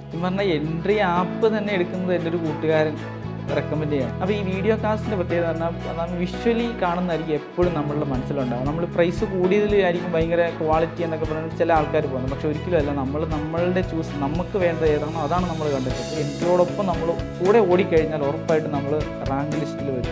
സത്യം പറഞ്ഞാൽ entry app തന്നെ എടുക്കുന്നത് എൻ്റെ ഒരു കൂട്ടുകാരൻ റെക്കമെൻഡ് ചെയ്യണം അപ്പോൾ ഈ വീഡിയോ കാസ്റ്റിൻ്റെ പ്രത്യേകത പറഞ്ഞാൽ നമ്മൾ വിഷ്വലി കാണുന്നതായിരിക്കും എപ്പോഴും നമ്മളുടെ മനസ്സിലുണ്ടാവും നമ്മൾ പ്രൈസ് കൂടിയതിലായിരിക്കും ഭയങ്കര ക്വാളിറ്റി എന്നൊക്കെ പറഞ്ഞാൽ ചില ആൾക്കാർ പോകുന്നത് പക്ഷേ ഒരിക്കലും അല്ല നമ്മൾ നമ്മളുടെ ചൂസ് നമുക്ക് വേണ്ടത് ഏതാണോ അതാണ് നമ്മൾ കണ്ടെത്തുന്നത് എൻട്രിയോടൊപ്പം നമ്മൾ കൂടെ ഓടിക്കഴിഞ്ഞാൽ ഉറപ്പായിട്ടും നമ്മൾ റാങ്ക് ലിസ്റ്റിൽ വരും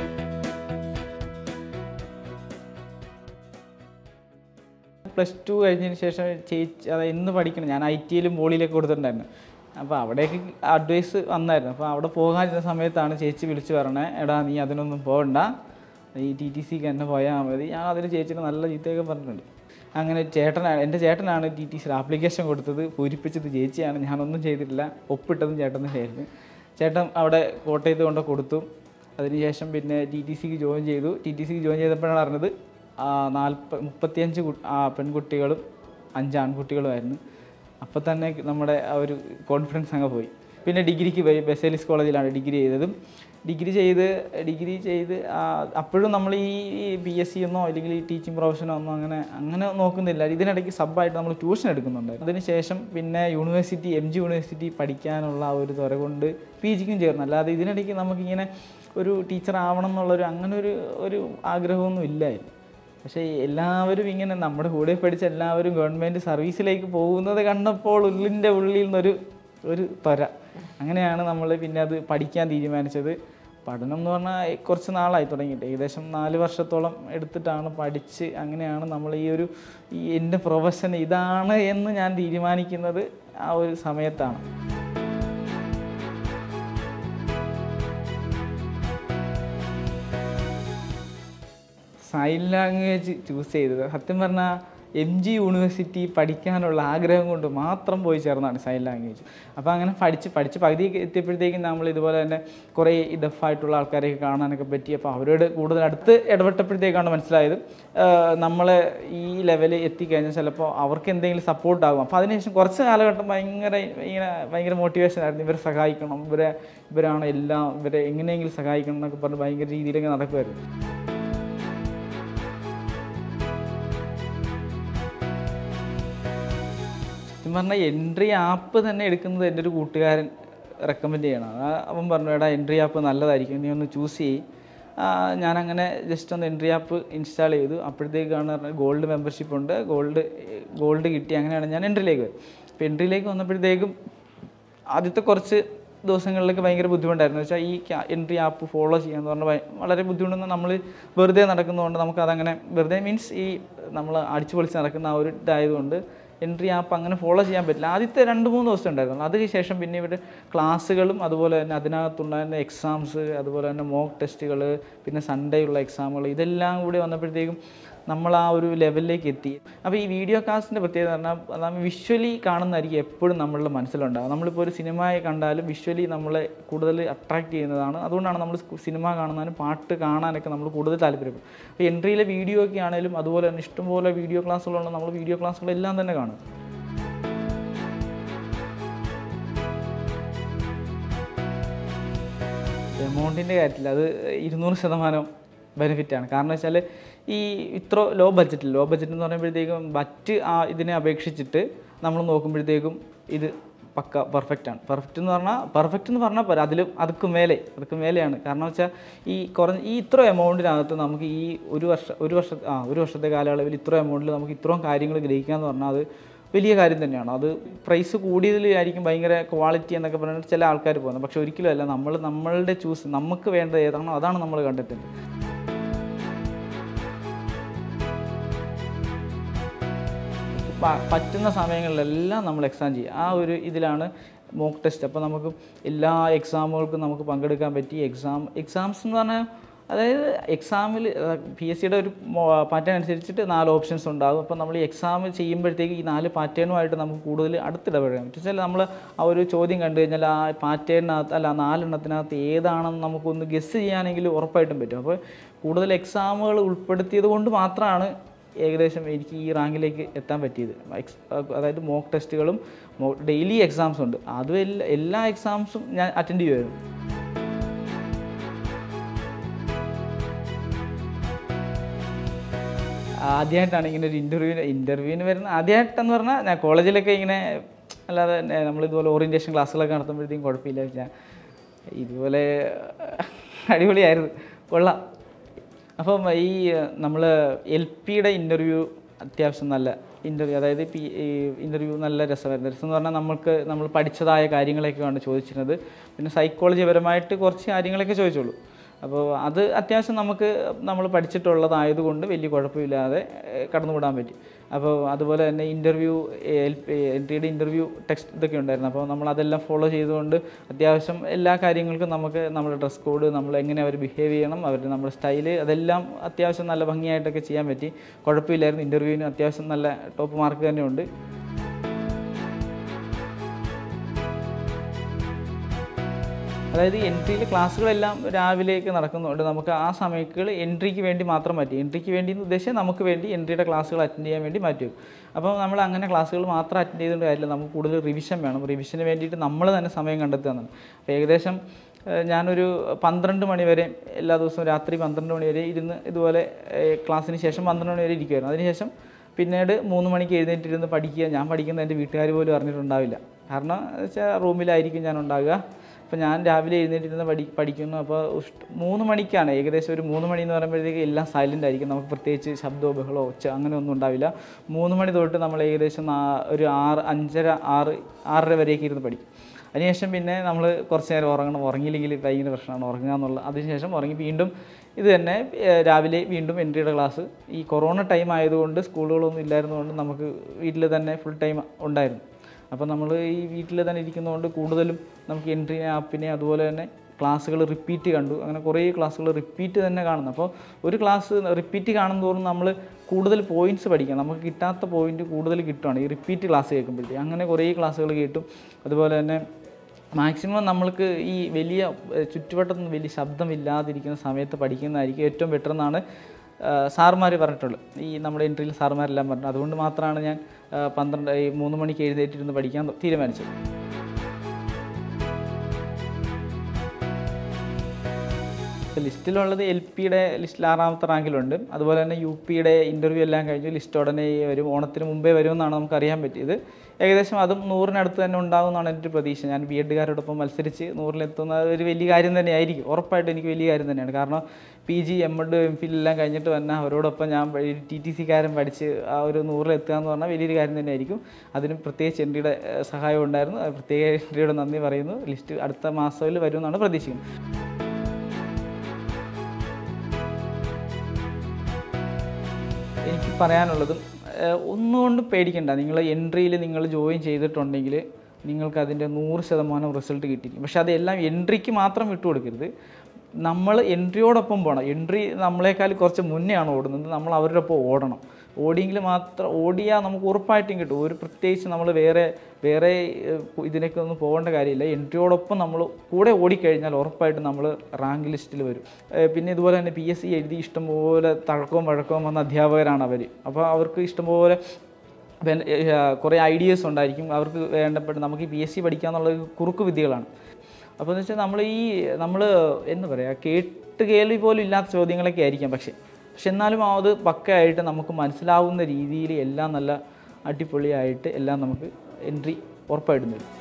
പ്ലസ് ടു കഴിഞ്ഞതിന് ശേഷം ചേച്ചി അത് ഇന്ന് പഠിക്കണം ഞാൻ ഐ ടിയിലും മോളിയിലൊക്കെ കൊടുത്തിട്ടുണ്ടായിരുന്നു അപ്പോൾ അവിടേക്ക് അഡ്വൈസ് വന്നായിരുന്നു അപ്പോൾ അവിടെ പോകാനിരുന്ന സമയത്താണ് ചേച്ചി വിളിച്ച് പറഞ്ഞത് എടാ നീ അതിനൊന്നും പോകണ്ട ഈ ടി ടി സിക്ക് തന്നെ പോയാൽ മതി ഞാൻ അതിന് ചേച്ചിയുടെ നല്ല ചീത്തയൊക്കെ പറഞ്ഞിട്ടുണ്ട് അങ്ങനെ ചേട്ടനാണ് എൻ്റെ ചേട്ടനാണ് ടി ടി സിയിൽ ആപ്ലിക്കേഷൻ കൊടുത്തത് പൂരിപ്പിച്ചത് ചേച്ചിയാണ് ഞാനൊന്നും ചെയ്തിട്ടില്ല ഒപ്പിട്ടതും ചേട്ടൻ തന്നെയായിരുന്നു ചേട്ടൻ അവിടെ കോട്ടയത്ത് കൊണ്ട് കൊടുത്തു അതിനുശേഷം പിന്നെ ടി ടി സിക്ക് ജോയിൻ ചെയ്തു ടി ടി സിക്ക് ജോയിൻ ചെയ്തപ്പോഴാണ് അറിഞ്ഞത് നാൽപ്പ മുപ്പത്തിയഞ്ച് കു- ആ, പെൺകുട്ടികളും അഞ്ച് ആൺകുട്ടികളുമായിരുന്നു അപ്പോൾ തന്നെ നമ്മുടെ ആ ഒരു കോൺഫിഡൻസ് അങ്ങ് പോയി പിന്നെ ഡിഗ്രിക്ക് പോയി ബെസേലിസ് കോളേജിലാണ് ഡിഗ്രി ചെയ്തതും ഡിഗ്രി ചെയ്ത് ഡിഗ്രി ചെയ്ത് ആ, അപ്പോഴും നമ്മൾ ഈ ബി എസ് സി എന്നോ അല്ലെങ്കിൽ ഈ ടീച്ചിങ് പ്രൊഫഷനോ ഒന്നും അങ്ങനെ അങ്ങനെ നോക്കുന്നില്ല ഇതിനിടയ്ക്ക് സബ്ബായിട്ട് നമ്മൾ ട്യൂഷൻ എടുക്കുന്നുണ്ടായിരുന്നു അതിനുശേഷം പിന്നെ യൂണിവേഴ്സിറ്റി എം ജി യൂണിവേഴ്സിറ്റി പഠിക്കാനുള്ള ആ ഒരു ത്വര കൊണ്ട് പി ജിക്കും ചേർന്നു അല്ലാതെ ഇതിനിടയ്ക്ക് നമുക്കിങ്ങനെ ഒരു ടീച്ചർ ആവണം എന്നുള്ളൊരു അങ്ങനെ ഒരു ഒരു ആഗ്രഹമൊന്നും ഇല്ലായിരുന്നു പക്ഷേ എല്ലാവരും ഇങ്ങനെ നമ്മുടെ കൂടെ പഠിച്ച എല്ലാവരും ഗവൺമെൻറ് സർവീസിലേക്ക് പോകുന്നത് കണ്ടപ്പോൾ ഉള്ളിൻ്റെ ഉള്ളിൽ നിന്നൊരു ഒരു ത്വര അങ്ങനെയാണ് നമ്മൾ പിന്നെ അത് പഠിക്കാൻ തീരുമാനിച്ചത് പഠനം എന്ന് പറഞ്ഞാൽ കുറച്ച് നാളായി തുടങ്ങിയിട്ട് ഏകദേശം നാല് വർഷത്തോളം എടുത്തിട്ടാണ് പഠിച്ച് അങ്ങനെയാണ് നമ്മൾ ഈ ഒരു ഈ എൻ്റെ പ്രൊഫഷൻ ഇതാണ് എന്ന് ഞാൻ തീരുമാനിക്കുന്നത് ആ ഒരു സമയത്താണ് സൈൻ ലാംഗ്വേജ് ചൂസ് ചെയ്തത് സത്യം പറഞ്ഞാൽ എം ജി യൂണിവേഴ്സിറ്റി പഠിക്കാനുള്ള ആഗ്രഹം കൊണ്ട് മാത്രം പോയി ചേർന്നതാണ് സൈൻ ലാംഗ്വേജ് അപ്പോൾ അങ്ങനെ പഠിച്ച് പഠിച്ച് പകുതി എത്തിയപ്പോഴത്തേക്കും നമ്മൾ ഇതുപോലെ തന്നെ കുറേ ഈ ഡെഫായിട്ടുള്ള ആൾക്കാരെയൊക്കെ കാണാനൊക്കെ പറ്റി അപ്പോൾ അവരോട് കൂടുതൽ അടുത്ത് ഇടപെട്ടപ്പോഴത്തേക്കാണ് മനസ്സിലായത് നമ്മൾ ഈ ലെവലിൽ എത്തിക്കഴിഞ്ഞാൽ ചിലപ്പോൾ അവർക്ക് എന്തെങ്കിലും സപ്പോർട്ടാകും അപ്പോൾ അതിനുശേഷം കുറച്ച് കാലഘട്ടം ഭയങ്കര ഇങ്ങനെ ഭയങ്കര മോട്ടിവേഷൻ ആയിരുന്നു ഇവരെ സഹായിക്കണം ഇവരെ ഇവരാണ് എല്ലാം ഇവരെ എങ്ങനെയെങ്കിലും സഹായിക്കണം എന്നൊക്കെ പറഞ്ഞ് ഭയങ്കര രീതിയിലൊക്കെ നടക്കുമായിരുന്നു സത്യം പറഞ്ഞാൽ എൻട്രി ആപ്പ് തന്നെ എടുക്കുന്നത് എൻ്റെ ഒരു കൂട്ടുകാരൻ റെക്കമെൻഡ് ചെയ്യണം ആ അവൻ പറഞ്ഞു എടാ എൻട്രി ആപ്പ് നല്ലതായിരിക്കും നീ ഒന്ന് ചൂസ് ചെയ്യ് ആ, ഞാനങ്ങനെ ജസ്റ്റ് ഒന്ന് എൻട്രി ആപ്പ് ഇൻസ്റ്റാൾ ചെയ്തു അപ്പോഴത്തേക്കാണ് പറഞ്ഞത് ഗോൾഡ് മെമ്പർഷിപ്പ് ഉണ്ട് ഗോൾഡ് ഗോൾഡ് കിട്ടി അങ്ങനെയാണ് ഞാൻ എൻട്രിയിലേക്ക് വരും അപ്പോൾ എൻട്രിയിലേക്ക് വന്നപ്പോഴത്തേക്കും ആദ്യത്തെ കുറച്ച് ദിവസങ്ങളിലൊക്കെ ഭയങ്കര ബുദ്ധിമുട്ടായിരുന്നു വെച്ചാൽ ഈ എൻട്രി ആപ്പ് ഫോളോ ചെയ്യാന്ന് പറഞ്ഞാൽ ഭയ- വളരെ ബുദ്ധിമുട്ടെന്ന് നമ്മൾ വെറുതെ നടക്കുന്നതുകൊണ്ട് നമുക്ക് അതങ്ങനെ വെറുതെ മീൻസ് ഈ നമ്മൾ അടിച്ചു പൊളിച്ച് നടക്കുന്ന ആ ഒരു ഇതായതുകൊണ്ട് എൻട്രി ആപ്പ് അങ്ങനെ ഫോളോ ചെയ്യാൻ പറ്റില്ല ആദ്യത്തെ രണ്ട് മൂന്ന് ദിവസം ഉണ്ടായിരുന്നു അതിനുശേഷം പിന്നെ ഇവർ ക്ലാസ്സുകളും അതുപോലെ തന്നെ അതിനകത്തുണ്ടായിരുന്ന എക്സാംസ് അതുപോലെ തന്നെ മോക്ക് ടെസ്റ്റുകൾ പിന്നെ സൺഡേ ഉള്ള എക്സാമുകൾ ഇതെല്ലാം കൂടി വന്നപ്പോഴത്തേക്കും നമ്മൾ ആ ഒരു ലെവലിലേക്ക് എത്തി അപ്പോൾ ഈ വീഡിയോ കാസ്റ്റിൻ്റെ പ്രത്യേകത പറഞ്ഞാൽ നമ്മൾ വിഷ്വലി കാണുന്നതായിരിക്കും എപ്പോഴും നമ്മളുടെ മനസ്സിലുണ്ടാകും നമ്മളിപ്പോൾ ഒരു സിനിമയെ കണ്ടാലും വിഷ്വലി നമ്മളെ കൂടുതൽ അട്രാക്ട് ചെയ്യുന്നതാണ് അതുകൊണ്ടാണ് നമ്മൾ സിനിമ കാണുന്നതിനും പാട്ട് കാണാനൊക്കെ നമ്മൾ കൂടുതൽ താല്പര്യപ്പെടും അപ്പോൾ എൻട്രിയിലെ വീഡിയോ ഒക്കെ ആണെങ്കിലും അതുപോലെ തന്നെ ഇഷ്ടംപോലെ വീഡിയോ ക്ലാസ്സുകളുണ്ട് നമ്മൾ വീഡിയോ ക്ലാസ്സുകളെല്ലാം തന്നെ കാണും എമൗണ്ടിൻ്റെ കാര്യത്തിൽ അത് ഇരുന്നൂറ് ശതമാനം ബെനിഫിറ്റാണ് കാരണം വെച്ചാൽ ഈ ഇത്ര ലോ ബഡ്ജറ്റിൽ ലോ ബഡ്ജറ്റ് എന്ന് പറയുമ്പോഴത്തേക്കും മറ്റ് ആ ഇതിനെ അപേക്ഷിച്ചിട്ട് നമ്മൾ നോക്കുമ്പോഴത്തേക്കും ഇത് പക്ക പെർഫെക്റ്റ് ആണ് പെർഫെക്റ്റ് എന്ന് പറഞ്ഞാൽ പെർഫെക്റ്റ് എന്ന് പറഞ്ഞാൽ പോരാ അതിലും അതുക്ക് മേലെ അതുക്ക് മേലെയാണ് കാരണം വെച്ചാൽ ഈ കുറഞ്ഞ ഈ ഇത്ര എമൗണ്ടിനകത്ത് നമുക്ക് ഈ ഒരു വർഷം ഒരു വർഷ ആ ഒരു വർഷത്തെ കാലയളവിൽ ഇത്ര എമൗണ്ടിൽ നമുക്ക് ഇത്രയും കാര്യങ്ങൾ ഗ്രഹിക്കുക എന്ന് പറഞ്ഞാൽ അത് വലിയ കാര്യം തന്നെയാണ് അത് പ്രൈസ് കൂടിയതിലായിരിക്കും ഭയങ്കര ക്വാളിറ്റി എന്നൊക്കെ പറഞ്ഞിട്ട് ചില ആൾക്കാർ പോകുന്നത് പക്ഷെ ഒരിക്കലും അല്ല നമ്മൾ നമ്മളുടെ ചൂസ് നമുക്ക് വേണ്ടത് ഏതാണോ അതാണ് നമ്മൾ കണ്ടെത്തുന്നത് പ- പറ്റുന്ന സമയങ്ങളിലെല്ലാം നമ്മൾ എക്സാം ചെയ്യും ആ ഒരു ഇതിലാണ് മോക്ക് ടെസ്റ്റ് അപ്പോൾ നമുക്ക് എല്ലാ എക്സാമുകൾക്കും നമുക്ക് പങ്കെടുക്കാൻ പറ്റി എക്സാം എക്സാംസ് എന്ന് പറഞ്ഞാൽ അതായത് എക്സാമിൽ പി എസ് സിയുടെ ഒരു പാറ്റേൺ അനുസരിച്ചിട്ട് നാല് ഓപ്ഷൻസ് ഉണ്ടാകും അപ്പോൾ നമ്മൾ ഈ എക്സാം ചെയ്യുമ്പോഴത്തേക്ക് ഈ നാല് പാറ്റേണുമായിട്ട് നമുക്ക് കൂടുതൽ അടുത്തിടപെടാൻ പറ്റും വെച്ചാൽ നമ്മൾ ആ ഒരു ചോദ്യം കണ്ടു കഴിഞ്ഞാൽ ആ പാറ്റേണിനകത്ത് അല്ല ആ നാലെണ്ണത്തിനകത്ത് ഏതാണെന്ന് നമുക്കൊന്ന് ഗസ് ചെയ്യാനെങ്കിലും ഉറപ്പായിട്ടും പറ്റും അപ്പോൾ കൂടുതൽ എക്സാമുകൾ ഉൾപ്പെടുത്തിയത് കൊണ്ട് മാത്രമാണ് ഏകദേശം എനിക്ക് ഈ റാങ്കിലേക്ക് എത്താൻ പറ്റിയത് എക്സ് അതായത് മോക്ക് ടെസ്റ്റുകളും ഡെയിലി എക്സാംസ് ഉണ്ട് അതും എല്ലാ എല്ലാ എക്സാംസും ഞാൻ അറ്റൻഡ് ചെയ്യുമായിരുന്നു ആദ്യമായിട്ടാണ് ഇങ്ങനെ ഒരു ഇൻ്റർവ്യൂവിന് ഇൻ്റർവ്യൂവിന് വരുന്ന ആദ്യമായിട്ടെന്ന് പറഞ്ഞാൽ ഞാൻ കോളേജിലൊക്കെ ഇങ്ങനെ അല്ലാതെ തന്നെ നമ്മൾ ഇതുപോലെ ഓറിയൻറ്റേഷൻ ക്ലാസ്സുകളൊക്കെ നടത്തുമ്പോഴത്തേക്കും കുഴപ്പമില്ല ഞാൻ ഇതുപോലെ അടിപൊളിയായിരുന്നു കൊള്ളാം അപ്പം ഈ നമ്മൾ എൽ പിയുടെ ഇൻ്റർവ്യൂ അത്യാവശ്യം നല്ല ഇൻ്റർവ്യൂ അതായത് പി ഈ ഇൻ്റർവ്യൂ നല്ല രസമായിരുന്നു രസം എന്ന് പറഞ്ഞാൽ നമ്മൾക്ക് നമ്മൾ പഠിച്ചതായ കാര്യങ്ങളൊക്കെയാണ് ചോദിച്ചിരുന്നത് പിന്നെ സൈക്കോളജി പരമായിട്ട് കുറച്ച് കാര്യങ്ങളൊക്കെ ചോദിച്ചോളൂ അപ്പോൾ അത് അത്യാവശ്യം നമുക്ക് നമ്മൾ പഠിച്ചിട്ടുള്ളതായതുകൊണ്ട് വലിയ കുഴപ്പമില്ലാതെ ഏഹ്, കടന്നുവിടാൻ പറ്റി അപ്പോൾ അതുപോലെ തന്നെ ഇൻ്റർവ്യൂ എൽ എൽ ടിയുടെ ഇൻ്റർവ്യൂ ടെക്സ്റ്റ് ഇതൊക്കെ ഉണ്ടായിരുന്നു അപ്പോൾ നമ്മൾ അതെല്ലാം ഫോളോ ചെയ്തുകൊണ്ട് അത്യാവശ്യം എല്ലാ കാര്യങ്ങൾക്കും നമുക്ക് നമ്മുടെ ഡ്രസ് കോഡ് നമ്മൾ എങ്ങനെ അവർ ബിഹേവ് ചെയ്യണം അവർ നമ്മുടെ സ്റ്റൈല് അതെല്ലാം അത്യാവശ്യം നല്ല ഭംഗിയായിട്ടൊക്കെ ചെയ്യാൻ പറ്റി കുഴപ്പമില്ലായിരുന്നു ഇൻ്റർവ്യൂവിന് അത്യാവശ്യം നല്ല ടോപ്പ് മാർക്ക് തന്നെയുണ്ട് അതായത് എൻട്രിയിൽ ക്ലാസ്സുകളെല്ലാം രാവിലേക്ക് നടക്കുന്നുണ്ട് നമുക്ക് ആ സമയത്തുകൾ എൻട്രിക്ക് വേണ്ടി മാത്രം മാറ്റി എൻട്രിക്ക് വേണ്ടി എന്ന് ഉദ്ദേശിച്ചാൽ നമുക്ക് വേണ്ടി എൻട്രിയുടെ ക്ലാസ്സുകൾ അറ്റൻഡ് ചെയ്യാൻ വേണ്ടി മാറ്റി വെക്കും അപ്പോൾ നമ്മൾ അങ്ങനെ ക്ലാസ്സുകൾ മാത്രം അറ്റൻഡ് ചെയ്തുകൊണ്ട് കാര്യമില്ല നമുക്ക് കൂടുതൽ റിവിഷൻ വേണം റിവിഷന് വേണ്ടിയിട്ട് നമ്മൾ തന്നെ സമയം കണ്ടെത്തുക എന്നാണ് അപ്പോൾ ഏകദേശം ഏഹ്, ഞാനൊരു പന്ത്രണ്ട് മണി വരെ എല്ലാ ദിവസവും രാത്രി പന്ത്രണ്ട് മണി വരെ ഇരുന്ന് ഇതുപോലെ ഏഹ്, ക്ലാസ്സിന് ശേഷം പന്ത്രണ്ട് മണി വരെ ഇരിക്കുമായിരുന്നു അതിനുശേഷം പിന്നീട് മൂന്ന് മണിക്ക് എഴുന്നേറ്റിരുന്ന് പഠിക്കുക ഞാൻ പഠിക്കുന്നത് എൻ്റെ വീട്ടുകാർ പോലും അറിഞ്ഞിട്ടുണ്ടാവില്ല കാരണം വെച്ചാൽ റൂമിലായിരിക്കും ഞാൻ ഉണ്ടാകുക അപ്പോൾ ഞാൻ രാവിലെ എഴുന്നേറ്റിരുന്ന് പഠി പഠിക്കുന്നു അപ്പോൾ ഉഷ്- മൂന്ന് മണിക്കാണ് ഏകദേശം ഒരു മൂന്ന് മണി എന്ന് പറയുമ്പോഴത്തേക്ക് എല്ലാം സൈലൻ്റ് ആയിരിക്കും നമുക്ക് പ്രത്യേകിച്ച് ശബ്ദമോ ബഹളമോ ഒച്ച അങ്ങനെ ഒന്നും ഉണ്ടാവില്ല മൂന്ന് മണി തൊട്ട് നമ്മൾ ഏകദേശം നാ- ഒരു ആറ് അഞ്ചര ആറ് ആറര വരെയൊക്കെ ഇരുന്ന് പഠിക്കും അതിനുശേഷം പിന്നെ നമ്മൾ കുറച്ച് നേരം ഉറങ്ങണം ഉറങ്ങിയില്ലെങ്കിൽ ഭയങ്കര പ്രശ്നമാണ് ഉറങ്ങുക എന്നുള്ള അതിനുശേഷം ഉറങ്ങി വീണ്ടും ഇത് തന്നെ ഏഹ്, രാവിലെ വീണ്ടും എൻട്രിയുടെ ക്ലാസ് ഈ കൊറോണ ടൈം ആയതുകൊണ്ട് സ്കൂളുകളൊന്നും ഇല്ലായിരുന്നതുകൊണ്ട് നമുക്ക് വീട്ടിൽ തന്നെ ഫുൾ ടൈം ഉണ്ടായിരുന്നു അപ്പോൾ നമ്മൾ ഈ വീട്ടിൽ തന്നെ ഇരിക്കുന്നതുകൊണ്ട് കൂടുതലും നമുക്ക് എൻട്രി ആപ്പിനെ അതുപോലെ തന്നെ ക്ലാസ്സുകൾ റിപ്പീറ്റ് കണ്ടു അങ്ങനെ കുറേ ക്ലാസ്സുകൾ റിപ്പീറ്റ് തന്നെ കാണുന്നു അപ്പോൾ ഒരു ക്ലാസ് റിപ്പീറ്റ് കാണും തോറും നമ്മൾ കൂടുതൽ പോയിൻറ്റ്സ് പഠിക്കാം നമുക്ക് കിട്ടാത്ത പോയിന്റ് കൂടുതൽ കിട്ടുകയാണ് ഈ റിപ്പീറ്റ് ക്ലാസ് കേൾക്കുമ്പോഴത്തേക്ക് അങ്ങനെ കുറേ ക്ലാസ്സുകൾ കേട്ടു അതുപോലെ തന്നെ മാക്സിമം നമ്മൾക്ക് ഈ വലിയ ഏഹ്, ചുറ്റുവട്ടത്തൊന്നും വലിയ ശബ്ദമില്ലാതിരിക്കുന്ന സമയത്ത് പഠിക്കുന്നതായിരിക്കും ഏറ്റവും ബെറ്റർ എന്നാണ് സാറുമാർ പറഞ്ഞിട്ടുള്ളത് ഈ നമ്മുടെ എൻട്രിയിൽ സാറുമാരെല്ലാം പറഞ്ഞു അതുകൊണ്ട് മാത്രമാണ് ഞാൻ ആ, പന്ത്രണ്ട് ഈ മൂന്ന് മണിക്ക് എഴുന്നേറ്റിരുന്ന് പഠിക്കാൻ തീരുമാനിച്ചത് ലിസ്റ്റിലുള്ളത് എൽ പിയുടെ ലിസ്റ്റിൽ ആറാമത്തെ റാങ്കിലുണ്ട് അതുപോലെ തന്നെ യു പിയുടെ ഇൻ്റർവ്യൂ എല്ലാം കഴിഞ്ഞു ലിസ്റ്റ് ഉടനെ വരും ഓണത്തിന് മുമ്പേ വരുമെന്നാണ് നമുക്ക് അറിയാൻ പറ്റിയത് ഏകദേശം അതും നൂറിനടുത്ത് തന്നെ ഉണ്ടാവും എന്നാണ് എൻ്റെ ഒരു പ്രതീക്ഷ ഞാൻ ബി എഡുകാരോടൊപ്പം മത്സരിച്ച് നൂറിലെത്തുന്ന ഒരു വലിയ കാര്യം തന്നെയായിരിക്കും ഉറപ്പായിട്ടും എനിക്ക് വലിയ കാര്യം തന്നെയാണ് കാരണം P G M Ed M Phil എല്ലാം കഴിഞ്ഞിട്ട് വന്ന അവരോടൊപ്പം ഞാൻ ടി ടി സിക്കാരൻ പഠിച്ച് ആ ഒരു നൂറിലെത്തുക എന്ന് പറഞ്ഞാൽ വലിയൊരു കാര്യം തന്നെയായിരിക്കും അതിന് പ്രത്യേകിച്ച് എൻട്രിയുടെ സഹായം ഉണ്ടായിരുന്നു അത് പ്രത്യേക എൻട്രിയോട് നന്ദി പറയുന്നു ലിസ്റ്റ് അടുത്ത മാസത്തിൽ വരുമെന്നാണ് പ്രതീക്ഷിക്കുന്നത് എനിക്ക് പറയാനുള്ളതും ഏഹ്, ഒന്നുകൊണ്ടും പേടിക്കണ്ട നിങ്ങൾ എൻട്രിയിൽ നിങ്ങൾ ജോയിൻ ചെയ്തിട്ടുണ്ടെങ്കിൽ നിങ്ങൾക്ക് അതിൻ്റെ നൂറ് ശതമാനം റിസൾട്ട് കിട്ടിയിരിക്കും പക്ഷേ അതെല്ലാം എൻട്രിക്ക് മാത്രം വിട്ടുകൊടുക്കരുത് നമ്മൾ എൻട്രിയോടൊപ്പം പോകണം എൻട്രി നമ്മളെക്കാൾ കുറച്ച് മുന്നെയാണ് ഓടുന്നത് നമ്മൾ അവരുടെ ഒപ്പം ഓടണം ഓടിയെങ്കിൽ മാത്രം ഓടിയാൽ നമുക്ക് ഉറപ്പായിട്ടും കിട്ടും ഒരു പ്രത്യേകിച്ച് നമ്മൾ വേറെ വേറെ ഏഹ്, ഇതിനൊക്കെ ഒന്നും പോകേണ്ട കാര്യമില്ല എൻട്രിയോടൊപ്പം നമ്മൾ കൂടെ ഓടിക്കഴിഞ്ഞാൽ ഉറപ്പായിട്ടും നമ്മൾ റാങ്ക് ലിസ്റ്റിൽ വരും ഏഹ്, പിന്നെ ഇതുപോലെ തന്നെ പി എസ് സി എഴുതി ഇഷ്ടംപോലെ തഴക്കവും വഴക്കവും വന്ന അധ്യാപകരാണ് അവർ അപ്പോൾ അവർക്ക് ഇഷ്ടംപോലെ പിന്നെ, ഏഹ്, കുറേ ഐഡിയാസ് ഉണ്ടായിരിക്കും അവർക്ക് വേണ്ടപ്പെട്ട് നമുക്ക് ഈ പി എസ് സി പഠിക്കാന്നുള്ള ഒരു കുറുക്ക് വിദ്യകളാണ് അപ്പോൾ എന്ന് വെച്ചാൽ നമ്മൾ ഈ നമ്മൾ എന്താ പറയുക കേട്ട് കേൾവി പോലും ഇല്ലാത്ത ചോദ്യങ്ങളൊക്കെ ആയിരിക്കാം പക്ഷേ പക്ഷെ എന്നാലും അത് പക്കയായിട്ട് നമുക്ക് മനസ്സിലാവുന്ന രീതിയിൽ എല്ലാം നല്ല അടിപൊളിയായിട്ട് എല്ലാം നമുക്ക് എൻട്രി ഉറപ്പായിട്ടും വരും